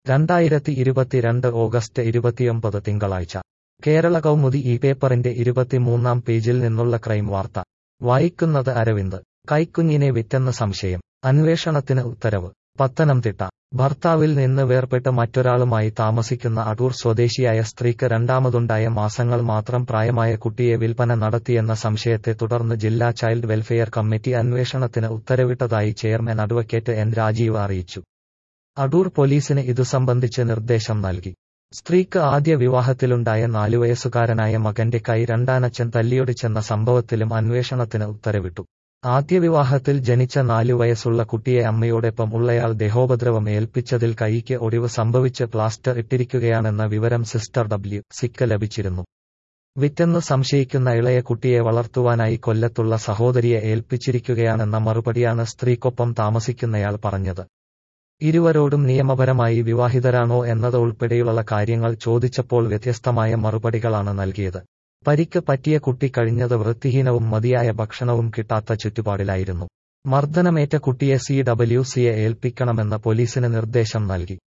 രണ്ടായിരത്തി ഇരുപത്തിരണ്ട് ഓഗസ്റ്റ് ഇരുപത്തിയൊമ്പത് തിങ്കളാഴ്ച കേരള കൗമുദി ഈ പേപ്പറിന്റെ ഇരുപത്തിമൂന്നാം പേജിൽ നിന്നുള്ള ക്രൈം വാർത്ത വായിക്കുന്നത് അരവിന്ദ് കൈക്കുഞ്ഞിനെ വിറ്റെന്ന് സംശയം അന്വേഷണത്തിന് ഉത്തരവ് പത്തനംതിട്ട ഭർത്താവിൽ നിന്ന് വേർപെട്ട് മറ്റൊരാളുമായി താമസിക്കുന്ന അടൂർ സ്വദേശിയായ സ്ത്രീക്ക് രണ്ടാമതുണ്ടായ മാസങ്ങൾ മാത്രം പ്രായമായ കുട്ടിയെ വിൽപ്പന നടത്തിയെന്ന സംശയത്തെ തുടർന്ന് ജില്ലാ ചൈൽഡ് വെൽഫെയർ കമ്മിറ്റി അന്വേഷണത്തിന് ഉത്തരവിട്ടതായി ചെയർമാൻ അഡ്വക്കേറ്റ് എൻ രാജീവ് അറിയിച്ചു അടൂർ പോലീസിന് ഇതു സംബന്ധിച്ച് നിർദ്ദേശം നൽകി സ്ത്രീക്ക് ആദ്യ വിവാഹത്തിലുണ്ടായ നാലുവയസ്സുകാരനായ മകന്റെ കൈ രണ്ടാനച്ചൻ തല്ലിയൊടിച്ചെന്ന സംഭവത്തിലും അന്വേഷണത്തിന് ഉത്തരവിട്ടു ആദ്യ വിവാഹത്തിൽ ജനിച്ച നാലു വയസ്സുള്ള കുട്ടിയെ അമ്മയോടൊപ്പം ഉള്ളയാൾ ദേഹോപദ്രവം ഏൽപ്പിച്ചതിൽ കൈക്ക് ഒടിവ് സംഭവിച്ച് പ്ലാസ്റ്റർ ഇട്ടിരിക്കുകയാണെന്ന വിവരം സിസ്റ്റർ ഡബ്ല്യു സിക്ക് ലഭിച്ചിരുന്നു വിറ്റെന്ന് സംശയിക്കുന്ന ഇളയ കുട്ടിയെ വളർത്തുവാനായി കൊല്ലത്തുള്ള സഹോദരിയെ ഏൽപ്പിച്ചിരിക്കുകയാണെന്ന മറുപടിയാണ് സ്ത്രീക്കൊപ്പം താമസിക്കുന്നയാൾ പറഞ്ഞത് ഇരുവരോടും നിയമപരമായി വിവാഹിതരാണോ എന്നത് ഉൾപ്പെടെയുള്ള കാര്യങ്ങൾ ചോദിച്ചപ്പോൾ വ്യത്യസ്തമായ മറുപടികളാണ് നൽകിയത് പരിക്ക് പറ്റിയ കുട്ടി കഴിഞ്ഞത് വൃത്തിഹീനവും മതിയായ ഭക്ഷണവും കിട്ടാത്ത ചുറ്റുപാടിലായിരുന്നു മർദ്ദനമേറ്റ കുട്ടിയെ സി ഡബ്ല്യു സിയെ ഏൽപ്പിക്കണമെന്ന് പോലീസിന് നിർദ്ദേശം നൽകി